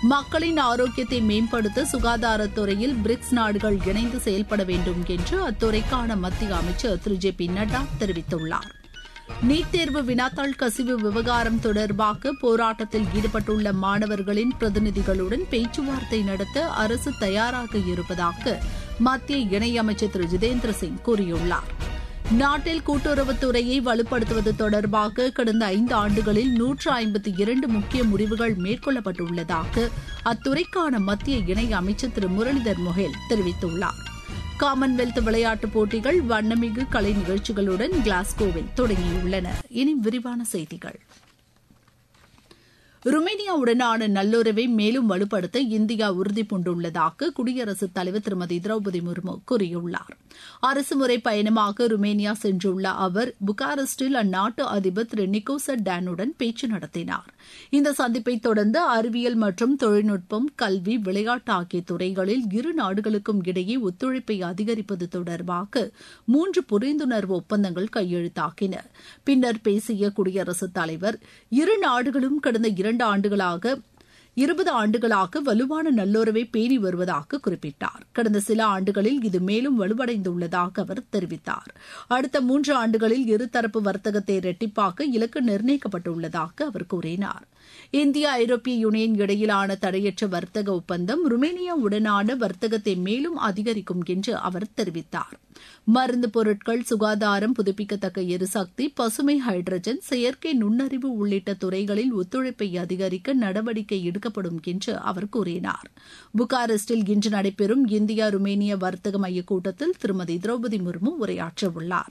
மக்களின் ஆரோக்கியத்தை மேம்படுத்த சுகாதாரத்துறையில் பிரிக்ஸ் நாடுகள் இணைந்து செயல்பட வேண்டும் என்று அத்துறைக்கான மத்திய அமைச்சர் திரு ஜே பி நட்டா தெரிவித்துள்ளார் நீட் தேர்வு வினாத்தாள் கசிவு விவகாரம் தொடர்பாக போராட்டத்தில் ஈடுபட்டுள்ள மாணவர்களின் பிரதிநிதிகளுடன் பேச்சுவார்த்தை நடத்த அரசு தயாராக இருப்பதாக மத்திய இணையமைச்சர் திரு ஜிதேந்திர சிங் கூறியுள்ளார் நாட்டில் கூட்டுறவுத்துறையை வலுப்படுத்துவது தொடர்பாக கடந்த ஐந்து ஆண்டுகளில் நூற்று ஐம்பத்தி இரண்டு முக்கிய முடிவுகள் மேற்கொள்ளப்பட்டுள்ளதாக அத்துறைக்கான மத்திய இணை அமைச்சர் திரு முரளிதர் மொஹேல் தெரிவித்துள்ளார் காமன்வெல்த் விளையாட்டுப் போட்டிகள் வண்ணமிகு கலை நிகழ்ச்சிகளுடன் கிளாஸ்கோவில் தொடங்கியுள்ளன இனி விரிவான செய்திகள் ருமேனியாவுடனான நல்லுறவை மேலும் வலுப்படுத்த இந்தியா உறுதிபூண்டுள்ளதாக குடியரசுத் தலைவர் திருமதி திரௌபதி முர்மு கூறியுள்ளார் அரசுமுறை பயணமாக ருமேனியா சென்றுள்ள அவர் புகாரெஸ்டில் அந்நாட்டு அதிபர் திரு நிக்கோசர் டேனுடன் பேச்சு நடத்தினார் இந்த சந்திப்பை தொடர்ந்து அறிவியல் மற்றும் தொழில்நுட்பம் கல்வி விளையாட்டு ஆகிய துறைகளில் இரு நாடுகளுக்கும் இடையே ஒத்துழைப்பை அதிகரிப்பது தொடர்பாக மூன்று புரிந்துணர்வு ஒப்பந்தங்கள் கையெழுத்தாகின பின்னர் பேசிய குடியரசுத் தலைவர் இரு நாடுகளும் கடந்த இரண்டு ஆண்டுகளாக இருபது ஆண்டுகளாக வலுவான நல்லுறவை பேணி வருவதாக குறிப்பிட்டார் கடந்த சில ஆண்டுகளில் இது மேலும் வலுவடைந்துள்ளதாக அவர் தெரிவித்தார் அடுத்த மூன்று ஆண்டுகளில் இருதரப்பு வர்த்தகத்தை இரட்டிப்பாக்க இலக்கு நிர்ணயிக்கப்பட்டுள்ளதாக அவர் கூறினார் இந்தியா ஐரோப்பிய யூனியன் இடையிலான தடையற்ற வர்த்தக ஒப்பந்தம் ருமேனியா உடனான வர்த்தகத்தை மேலும் அதிகரிக்கும் என்று அவர் தெரிவித்தார் மருந்து பொருட்கள் சுகாதாரம் புதுப்பிக்கத்தக்க எரிசக்தி பசுமை ஹைட்ரஜன் செயற்கை நுண்ணறிவு உள்ளிட்ட துறைகளில் ஒத்துழைப்பை அதிகரிக்க நடவடிக்கை எடுக்கப்படும் என்று அவர் கூறினார் புகாரெஸ்டில் இன்று நடைபெறும் இந்தியா ருமேனிய வர்த்தக மைய கூட்டத்தில் திருமதி திரௌபதி முர்மு உரையாற்றவுள்ளார்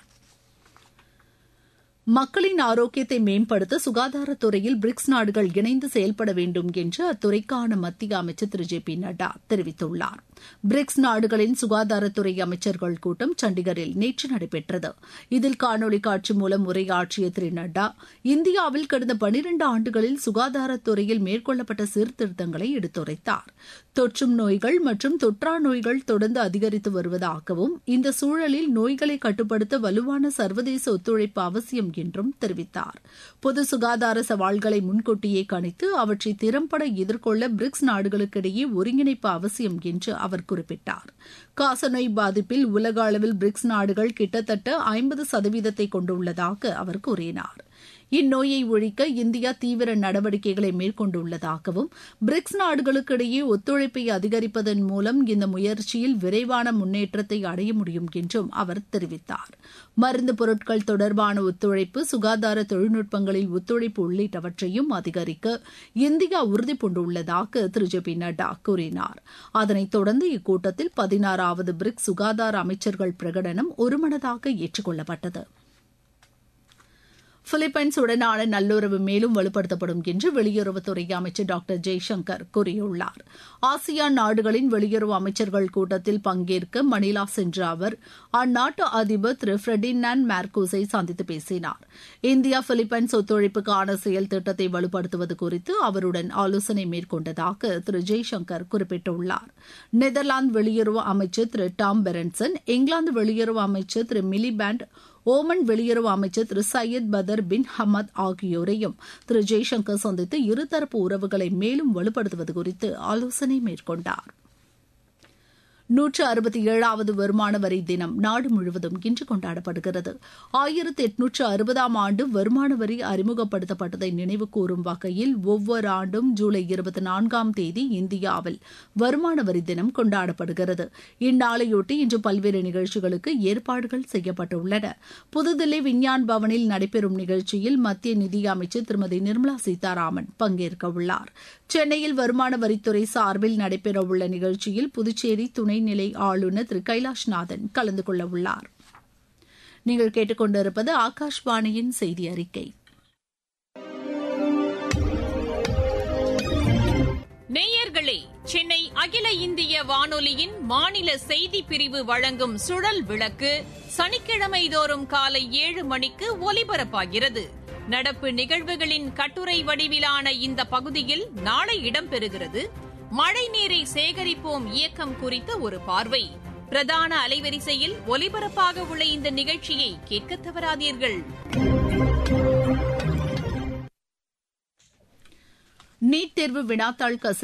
மக்களின் ஆரோக்கியத்தை மேம்படுத்த சுகாதாரத்துறையில் பிரிக்ஸ் நாடுகள் இணைந்து செயல்பட வேண்டும் என்று அத்துறைக்கான மத்திய அமைச்சர் திரு ஜே பி நட்டா தெரிவித்துள்ளார் பிரிக்ஸ் நாடுகளின் சுகாதாரத்துறை அமைச்சர்கள் கூட்டம் சண்டிகரில் நேற்று நடைபெற்றது இதில் காணொலி காட்சி மூலம் உரையாற்றிய திரு நட்டா இந்தியாவில் கடந்த பனிரண்டு ஆண்டுகளில் சுகாதாரத்துறையில் மேற்கொள்ளப்பட்ட சீர்திருத்தங்களை எடுத்துரைத்தார் தொற்றும் நோய்கள் மற்றும் தொற்றா நோய்கள் தொடர்ந்து அதிகரித்து வருவதாகவும் இந்த சூழலில் நோய்களை கட்டுப்படுத்த வலுவான சர்வதேச ஒத்துழைப்பு அவசியம் என்றும் தெரிவித்தார் பொது சுகாதார சவால்களை முன்கூட்டியே கணித்து அவற்றை திறம்பட எதிர்கொள்ள பிரிக்ஸ் நாடுகளுக்கிடையே ஒருங்கிணைப்பு அவசியம் என்று அவர் குறிப்பிட்டார் காசநோய் பாதிப்பில் உலக அளவில் பிரிக்ஸ் நாடுகள் கிட்டத்தட்ட ஐம்பது சதவீதத்தை கொண்டுள்ளதாக அவர் கூறினார் இந்நோயை ஒழிக்க இந்தியா தீவிர நடவடிக்கைகளை மேற்கொண்டுள்ளதாகவும் பிரிக்ஸ் நாடுகளுக்கிடையே ஒத்துழைப்பை அதிகரிப்பதன் மூலம் இந்த முயற்சியில் விரைவான முன்னேற்றத்தை அடைய முடியும் என்றும் அவர் தெரிவித்தார் மருந்து பொருட்கள் தொடர்பான ஒத்துழைப்பு சுகாதார தொழில்நுட்பங்களில் ஒத்துழைப்பு உள்ளிட்டவற்றையும் அதிகரிக்க இந்தியா உறுதிபூண்டுள்ளதாக திரு ஜே பி நட்டா கூறினார் அதனைத் தொடர்ந்து இக்கூட்டத்தில் பதினாறாவது பிரிக்ஸ் சுகாதார அமைச்சர்கள் பிரகடனம் ஒருமனதாக ஏற்றுக்கொள்ளப்பட்டது பிலிப்பைன்ஸ் உடனான நல்லுறவு மேலும் வலுப்படுத்தப்படும் என்று வெளியுறவுத்துறை அமைச்சர் டாக்டர் ஜெய்சங்கர் கூறியுள்ளார் ஆசியான் நாடுகளின் வெளியுறவு அமைச்சர்கள் கூட்டத்தில் பங்கேற்க மணிலா சென்ற அவர் அந்நாட்டு அதிபர் திரு ஃபிரெடினான் மார்கோஸை சந்தித்து பேசினார் இந்தியா பிலிப்பைன்ஸ் ஒத்துழைப்புக்கான செயல் திட்டத்தை வலுப்படுத்துவது குறித்து அவருடன் ஆலோசனை மேற்கொண்டதாக திரு ஜெய்சங்கர் குறிப்பிட்டுள்ளார் நெதர்லாந்து வெளியுறவு அமைச்சர் திரு டாம் பெரன்சன் இங்கிலாந்து வெளியுறவு அமைச்சர் திரு மிலிபேண்ட் ஓமன் வெளியுறவு அமைச்சர் திரு சையத் பதர் பின் ஹமத் ஆகியோரையும் திரு ஜெய்சங்கர் சந்தித்து இருதரப்பு உறவுகளை மேலும் வலுப்படுத்துவது குறித்து ஆலோசனை மேற்கொண்டார் நூற்று அறுபத்தி ஏழாவது வருமான வரி தினம் நாடு முழுவதும் இன்று கொண்டாடப்படுகிறது ஆயிரத்தி எட்நூற்று அறுபதாம் ஆண்டு வருமான வரி அறிமுகப்படுத்தப்பட்டதை நினைவு கூறும் வகையில் ஒவ்வொரு ஆண்டும் ஜூலை இருபத்தி நான்காம் தேதி இந்தியாவில் வருமான வரி தினம் கொண்டாடப்படுகிறது இந்நாளையொட்டி இன்று பல்வேறு நிகழ்ச்சிகளுக்கு ஏற்பாடுகள் செய்யப்பட்டுள்ளன புதுதில்லி விஞ்ஞான் பவனில் நடைபெறும் நிகழ்ச்சியில் மத்திய நிதியமைச்சர் திருமதி நிர்மலா சீதாராமன் பங்கேற்க உள்ளார் சென்னையில் வருமான வரித்துறை சார்பில் நடைபெறவுள்ள நிகழ்ச்சியில் புதுச்சேரி துணைநிலை ஆளுநர் திரு கைலாஷ்நாதன் கலந்து கொள்ள உள்ளார் நீங்கள் கேட்டுக்கொண்டிருப்பது ஆகாஷ்வாணியின் செய்தி அறிக்கை நேயர்களே சென்னை அகில இந்திய வானொலியின் மாநில செய்தி பிரிவு வழங்கும் சுழல் விளக்கு சனிக்கிழமை தோறும் காலை ஏழு மணிக்கு ஒலிபரப்பாகிறது நடப்பு நிகழ்வுகளின் கட்டுரை வடிவிலான இந்த பகுதியில் நாளை இடம்பெறுகிறது மழை நீரை சேகரிப்போம் இயக்கம் குறித்த ஒரு பார்வை பிரதான அலைவரிசையில் ஒலிபரப்பாக உள்ள இந்த நிகழ்ச்சியை கேட்க தவறாதீர்கள் நீட் தேர்வு வினாத்தாள் கசிவு